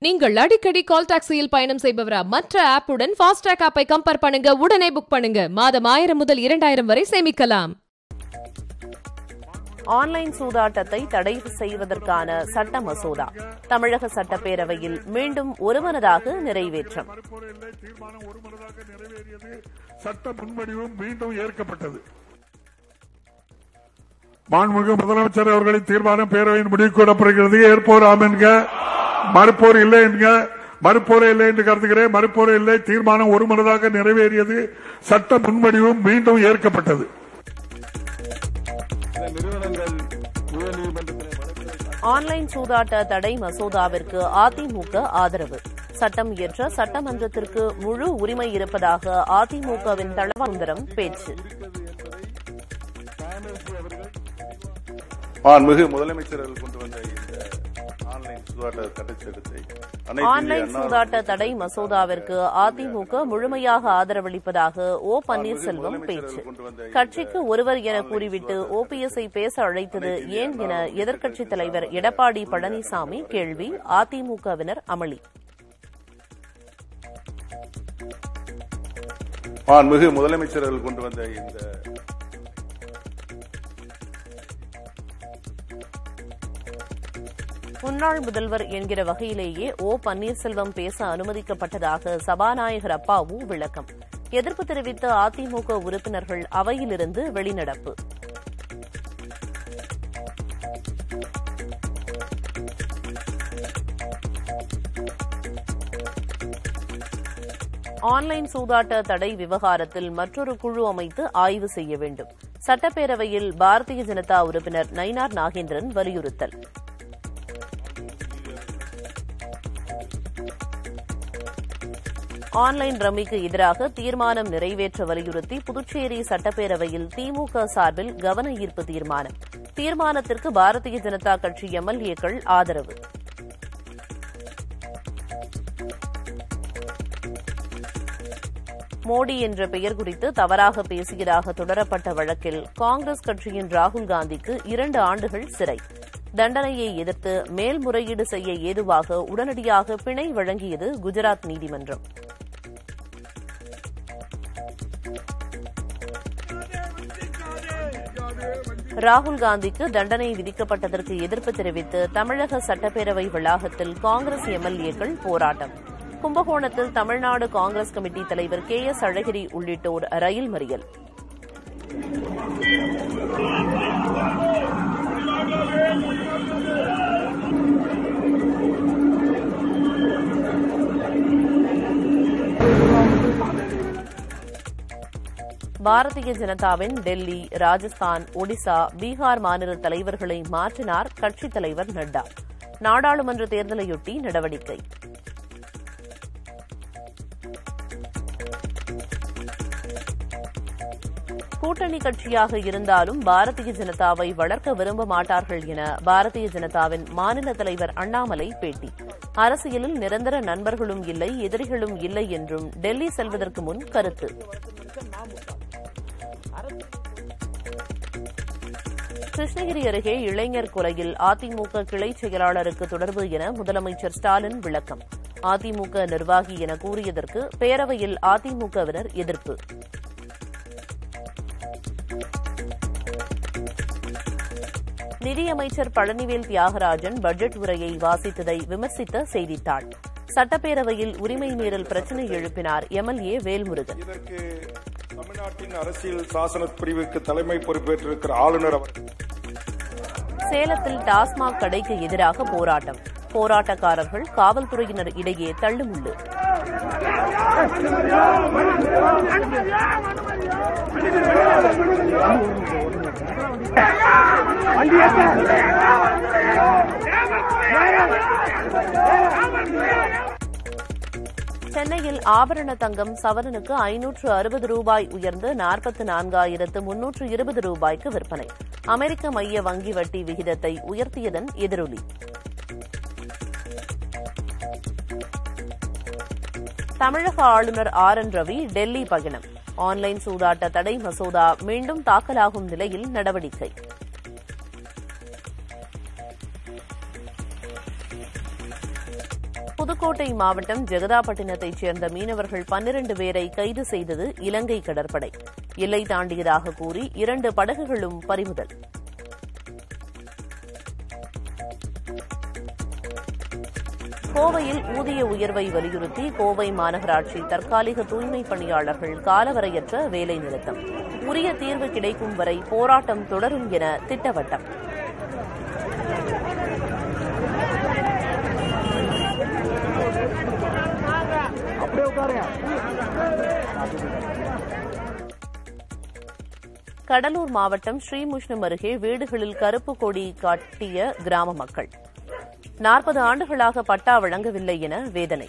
நீங்கள் அடிக்கடி கால் டாக்ஸியில் பயணம் செய்பவரா மற்ற ஆப்புடன் ஃபாஸ்டாக் ஆப்பை கம்பேர் பண்ணுங்க உடனே புக் பண்ணுங்க மாதம் ஆயிரம் முதல் இரண்டாயிரம் வரை சேமிக்கலாம் ஆன்லைன் சூதாட்டத்தை தடை செய்வதற்கான சட்ட மசோதா தமிழக சட்டப்பேரவையில் மீண்டும் ஒருமனதாக நிறைவேற்றம் மறுப்போர் இல்லை தீர்மானம் ஒருமனதாக நிறைவேறியது சட்ட முன்வடிவும் மீண்டும் ஏற்கப்பட்டது மாண்புமிகு முதலமைச்சர் அவர்களின் தீர்மானம் பேரவையின் முடிவுக்கு விடப்படுகிறது ஏற்போர் ஆம் என்க மறுப்போர் இல்லை என்க மறுப்போரே இல்லை என்று கருதுகிறேன் மறுப்போரே இல்லை தீர்மானம் ஒருமனதாக நிறைவேறியது சட்ட முன்வடிவும் மீண்டும் ஏற்கப்பட்டது ஆன்லைன் சூதாட்ட தடை மசோதாவிற்கு அதிமுக ஆதரவு சட்டம் இயற்ற சட்டமன்றத்திற்கு முழு உரிமை இருப்பதாக அதிமுகவின் தளவாந்தரம் பேச்சு மாண்புமிகு முதலமைச்சர் அவர்கள் கொண்டு வந்த இந்த ஆன்லைன் சூதாட்ட தடை சட்டத்தை அனைத்து ஆன்லைன் இந்திய அண்ணா சூதாட்ட தடை மசோதாவிற்கு அதிமுக முழுமையாக ஆதரவளிப்பதாக ஓ பன்னீர்செல்வம் பேச்சு கட்சிக்கு ஒருவர் என கூறிவிட்டு ஓபிஎஸ்ஐ பேச அழைத்தது ஏன் என எதிர்க்கட்சித் தலைவர் எடப்பாடி பழனிசாமி கேள்வி அதிமுகவினர் அமளி மாண்புமிகு முதலமைச்சர் அவர்கள் கொண்டு வந்த இந்த முன்னாள் முதல்வர் என்கிற வகையிலேயே ஓ பன்னீர்செல்வம் பேச அனுமதிக்கப்பட்டதாக சபாநாயகர் அப்பாவு விளக்கம் எதிர்ப்பு தெரிவித்த அதிமுக உறுப்பினர்கள் அவையிலிருந்து வெளிநடப்பு ஆன்லைன் சூதாட்ட தடை விவகாரத்தில் மற்றொரு குழு அமைத்து ஆய்வு செய்ய வேண்டும் சட்டப்பேரவையில் பாரதிய ஜனதா உறுப்பினர் நயினார் நாகேந்திரன் வலியுறுத்தல் ஆன்லைன் ரம்மிக்கு எதிராக தீர்மானம் நிறைவேற்ற வலியுறுத்தி புதுச்சேரி சட்டப்பேரவையில் திமுக சார்பில் கவன ஈர்ப்பு தீர்மானம் தீர்மானத்திற்கு பாரதிய ஜனதா கட்சி எம்எல்ஏக்கள் ஆதரவு மோடி என்ற பெயர் குறித்து தவறாக பேசியதாக தொடரப்பட்ட வழக்கில் காங்கிரஸ் கட்சியின் ராகுல் காந்திக்கு இரண்டு ஆண்டுகள் சிறை தண்டனையை எதிர்த்து மேல்முறையீடு செய்ய ஏதுவாக உடனடியாக பிணை வழங்கியது குஜராத் நீதிமன்றம் ராகுல் காந்திக்கு தண்டனை விதிக்கப்பட்டதற்கு எதிர்ப்பு தெரிவித்து தமிழக சட்டப்பேரவை வளாகத்தில் காங்கிரஸ் எம்எல்ஏக்கள் போராட்டம் கும்பகோணத்தில் தமிழ்நாடு காங்கிரஸ் கமிட்டி தலைவர் கே எஸ் அழகிரி உள்ளிட்டோர் ரயில் மறியல் பாரதிய ஜனதாவின் டெல்லி ராஜஸ்தான் ஒடிசா பீகார் மாநில தலைவர்களை மாற்றினார் கட்சித் தலைவர் நட்டா நாடாளுமன்ற தேர்தலையொட்டி நடவடிக்கை கூட்டணி கட்சியாக இருந்தாலும் பாரதிய ஜனதாவை வளர்க்க விரும்ப மாட்டார்கள் என பாரதிய ஜனதாவின் மாநில தலைவர் அண்ணாமலை பேட்டி அரசியலில் நிரந்தர நண்பர்களும் இல்லை எதிரிகளும் இல்லை என்றும் டெல்லி செல்வதற்கு முன் கருத்து கிருஷ்ணகிரி அருகே இளைஞர் கொலையில் அதிமுக கிளை செயலாளருக்கு தொடர்பு என முதலமைச்சர் ஸ்டாலின் விளக்கம் அதிமுக நிர்வாகி என கூறியதற்கு பேரவையில் அதிமுகவினர் எதிர்ப்பு நிதியமைச்சர் பழனிவேல் தியாகராஜன் பட்ஜெட் உரையை வாசித்ததை விமர்சித்த செய்தித்தாள் சட்டப்பேரவையில் உரிமை மீறல் பிரச்சினை எழுப்பினார் எம்எல்ஏ வேல்முருகன் இதற்கு தமிழ்நாட்டின் அரசியல் சாசன பிரிவுக்கு தலைமை பொறுப்பேற்றிருக்கிற ஆளுநர் அவர் சேலத்தில் டாஸ்மாக் கடைக்கு எதிராக போராட்டம் போராட்டக்காரர்கள் காவல்துறையினர் இடையே தள்ளுமுள்ளு சென்னையில் ஆபரண தங்கம் சவரனுக்கு ஐநூற்று அறுபது ரூபாய் உயர்ந்து நாற்பத்து நான்காயிரத்து முன்னூற்று இருபது ரூபாய்க்கு விற்பனை அமெரிக்க மைய வங்கி வட்டி விகிதத்தை உயர்த்தியதன் எதிரொலி தமிழக ஆளுநர் ஆர் என் ரவி டெல்லி பயணம் ஆன்லைன் சூதாட்ட தடை மசோதா மீண்டும் தாக்கலாகும் நிலையில் நடவடிக்கை புதுக்கோட்டை மாவட்டம் ஜெகதாப்பட்டினத்தைச் சேர்ந்த மீனவர்கள் பன்னிரண்டு பேரை கைது செய்தது இலங்கை கடற்படை எல்லை தாண்டியதாக கூறி இரண்டு படகுகளும் பறிமுதல் கோவையில் ஊதிய உயர்வை வலியுறுத்தி கோவை மாநகராட்சி தற்காலிக தூய்மை பணியாளர்கள் காலவரையற்ற வேலை நிறுத்தம் உரிய தீர்வு கிடைக்கும் வரை போராட்டம் தொடரும் என திட்டவட்டம் கடலூர் மாவட்டம் ஸ்ரீமுஷ்ணம் அருகே வீடுகளில் கருப்பு கொடி காட்டிய கிராம மக்கள் நாற்பது ஆண்டுகளாக பட்டா வழங்கவில்லை என வேதனை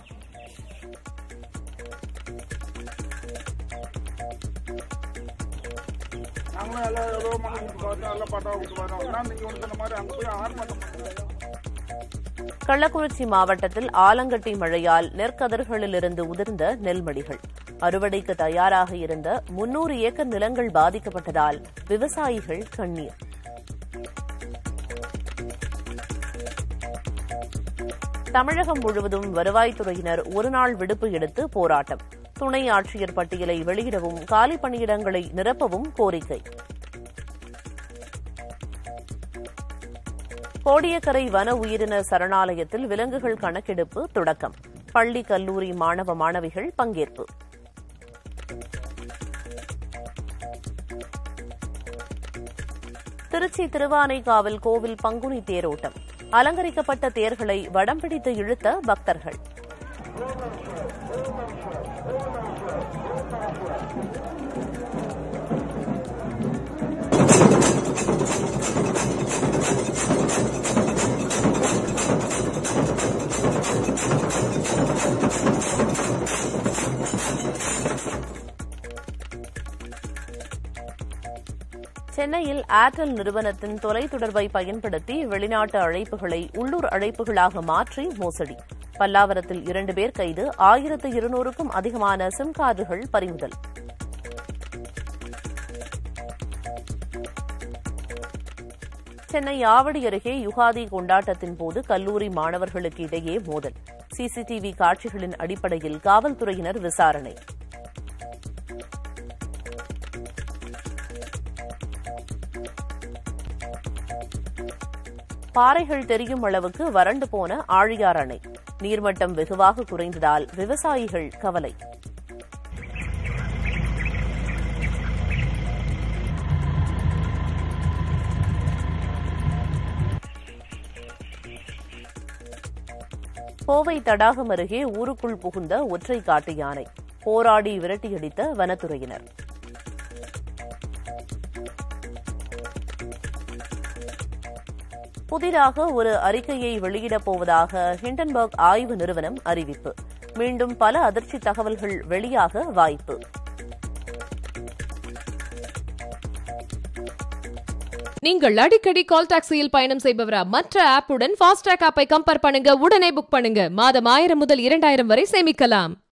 நாங்களும் எல்லாம் ஏதோ மனு கொடுத்து பார்த்தோம் எல்லாம் பட்டா கொடுத்து பார்த்தோம் நான் நீங்க ஒன்று சொன்ன மாதிரி அங்கே போய் ஆர்ப்பாட்டம் பண்ணுறாங்க கள்ளக்குறிச்சி மாவட்டத்தில் ஆலங்கட்டி மழையால் நெற்கதிர்களிலிருந்து உதிர்ந்த நெல்மடிகள் அறுவடைக்கு தயாராக இருந்த முன்னூறு ஏக்கர் நிலங்கள் பாதிக்கப்பட்டதால் விவசாயிகள் கண்ணீர் தமிழகம் முழுவதும் வருவாய்த்துறையினர் ஒருநாள் விடுப்பு எடுத்து போராட்டம் துணை ஆட்சியர் பட்டியலை வெளியிடவும் காலி பணியிடங்களை நிரப்பவும் கோரிக்கை கோடியக்கரை வன உயிரினர் சரணாலயத்தில் விலங்குகள் கணக்கெடுப்பு தொடக்கம் பள்ளி கல்லூரி மாணவ மாணவிகள் பங்கேற்பு திருச்சி திருவானைக்காவல் கோவில் பங்குனி தேரோட்டம் அலங்கரிக்கப்பட்ட தேர்களை வடம் பிடித்து இழுத்த பக்தர்கள் சென்னையில் ஏர்டெல் நிறுவனத்தின் தொலைத்தொடர்பை பயன்படுத்தி வெளிநாட்டு அழைப்புகளை உள்ளூர் அழைப்புகளாக மாற்றி மோசடி பல்லாவரத்தில் இரண்டு பேர் கைது ஆயிரத்து இருநூறுக்கும் அதிகமான சிம் கார்டுகள் பறிமுதல் சென்னை ஆவடி அருகே யுகாதி கொண்டாட்டத்தின் போது கல்லூரி மாணவர்களுக்கு இடையே மோதல் சிசிடிவி காட்சிகளின் அடிப்படையில் காவல்துறையினர் விசாரணை பாறைகள் தெரியும் அளவுக்கு வறண்டு போன ஆழியார் அணை நீர்மட்டம் வெகுவாக குறைந்ததால் விவசாயிகள் கவலை கோவை தடாகம் அருகே ஊருக்குள் புகுந்த ஒற்றை காட்டு யானை போராடி விரட்டியடித்த வனத்துறையினர் புதிதாக ஒரு அறிக்கையை வெளியிடப் போவதாக ஹிண்டன்பர்க் ஆய்வு நிறுவனம் அறிவிப்பு மீண்டும் பல அதிர்ச்சி தகவல்கள் வெளியாக வாய்ப்பு நீங்கள் அடிக்கடி கால் டாக்ஸியில் பயணம் செய்பவரா மற்ற ஆப்புடன் ஃபாஸ்டாக் ஆப்பை கம்பேர் பண்ணுங்க உடனே புக் பண்ணுங்க மாதம் ஆயிரம் முதல் இரண்டாயிரம் வரை சேமிக்கலாம்